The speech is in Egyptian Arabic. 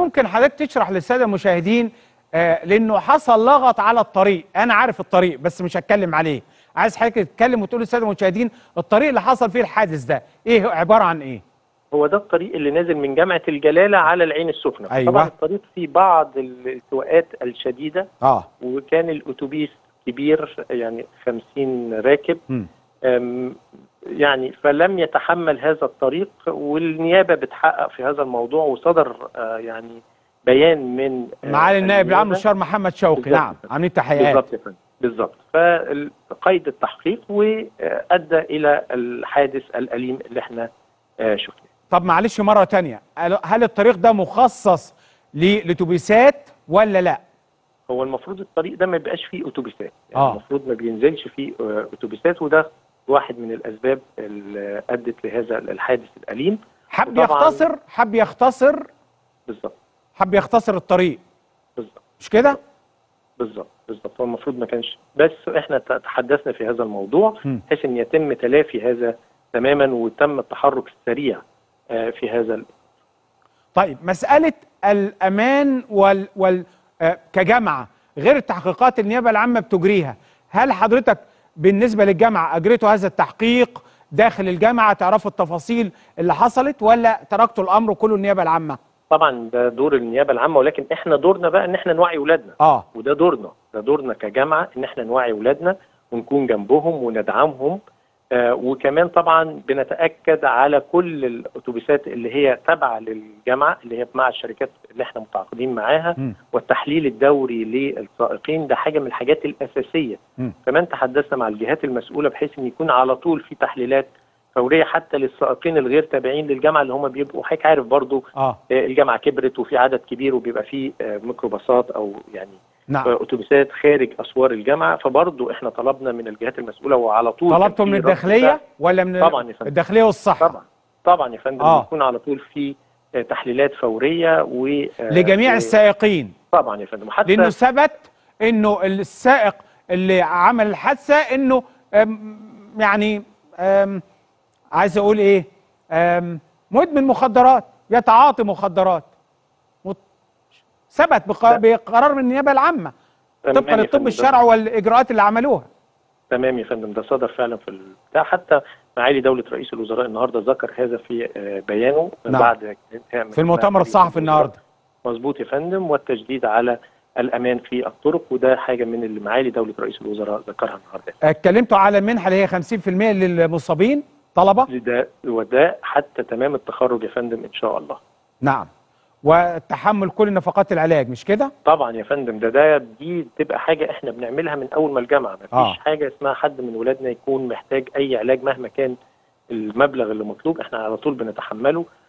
ممكن حضرتك تشرح للساده المشاهدين آه لانه حصل لغط على الطريق انا عارف الطريق بس مش هتكلم عليه عايز حضرتك تتكلم وتقول للساده المشاهدين الطريق اللي حصل فيه الحادث ده ايه عباره عن ايه هو ده الطريق اللي نازل من جامعه الجلاله على العين السخنه أيوة. طبعا الطريق فيه بعض السواقات الشديده اه وكان الاتوبيس كبير يعني 50 راكب مم. أم، يعني فلم يتحمل هذا الطريق والنيابه بتحقق في هذا الموضوع وصدر آه، يعني بيان من آه، معالي النائب العام النيابة. المستشار محمد شوقي بالظبط. نعم عاملين تحقيقات بالظبط يا فندم بالظبط فقيد التحقيق وادى الى الحادث الاليم اللي احنا آه، شفناه طب معلش مره تانية هل الطريق ده مخصص للاتوبيسات ولا لا هو المفروض الطريق ده ما يبقاش فيه اتوبيسات يعني آه. المفروض ما بينزلش فيه آه، اتوبيسات وده واحد من الاسباب اللي ادت لهذا الحادث الاليم حب وطبعاً- يختصر حب يختصر بالظبط حب يختصر الطريق بالظبط مش كده بالظبط بالظبط هو المفروض ما كانش بس احنا تحدثنا في هذا الموضوع مم. بحيث ان يتم تلافي هذا تماما وتم التحرك السريع آه، في هذا ال- طيب مسألة الأمان وال, وال آه، كجامعة غير التحقيقات النيابة العامة بتجريها هل حضرتك بالنسبة للجامعة أجريتوا هذا التحقيق داخل الجامعة تعرفوا التفاصيل اللي حصلت ولا تركتوا الأمر كله النيابة العامة؟ طبعا ده دور النيابه العامه ولكن احنا دورنا بقى ان احنا نوعي اولادنا آه وده دورنا ده دورنا كجامعه ان احنا نوعي اولادنا ونكون جنبهم وندعمهم آه وكمان طبعا بنتاكد على كل الاتوبيسات اللي هي تابعه للجامعه اللي هي مع الشركات اللي احنا متعاقدين معاها مم. والتحليل الدوري للسائقين ده حاجه من الحاجات الاساسيه مم. كمان تحدثنا مع الجهات المسؤوله بحيث ان يكون على طول في تحليلات فوريه حتى للسائقين الغير تابعين للجامعه اللي هم بيبقوا حضرتك عارف برضو آه آه، الجامعه كبرت وفي عدد كبير وبيبقى فيه آه، ميكروباصات او يعني نعم اتوبيسات خارج اسوار الجامعه فبرضه احنا طلبنا من الجهات المسؤوله وعلى طول كان طلبتوا في من رد الداخلية فعل. ولا من طبعا يا فندم. الداخلية والصحة طبعا طبعا يا فندم آه. يكون على طول في آه، تحليلات فوريه و آه، لجميع و- السائقين طبعا يا فندم حتى لانه ثبت انه السائق اللي عمل الحادثه انه أم، يعني أم، عايز اقول ايه أم، مدمن مخدرات يتعاطي مخدرات مت- ثبت بق- بقرار من النيابه العامه تمام طبقا يا للطب فندم. الشرعي والاجراءات اللي عملوها تمام يا فندم ده صدر فعلا في البتاع حتى معالي دوله رئيس الوزراء النهارده ذكر هذا في آه، بيانه نعم. بعد في المؤتمر الصحفي النهارده مظبوط يا فندم والتشديد على الامان في الطرق وده حاجه من اللي معالي دوله رئيس الوزراء ذكرها النهارده اتكلمتوا على المنحه اللي هي 50% للمصابين طلبه ده وده حتى تمام التخرج يا فندم ان شاء الله نعم وتحمل كل نفقات العلاج مش كده طبعا يا فندم ده ده دي تبقى حاجه احنا بنعملها من اول ما الجامعه مفيش آه. حاجه اسمها حد من ولادنا يكون محتاج اي علاج مهما كان المبلغ اللي مطلوب احنا على طول بنتحمله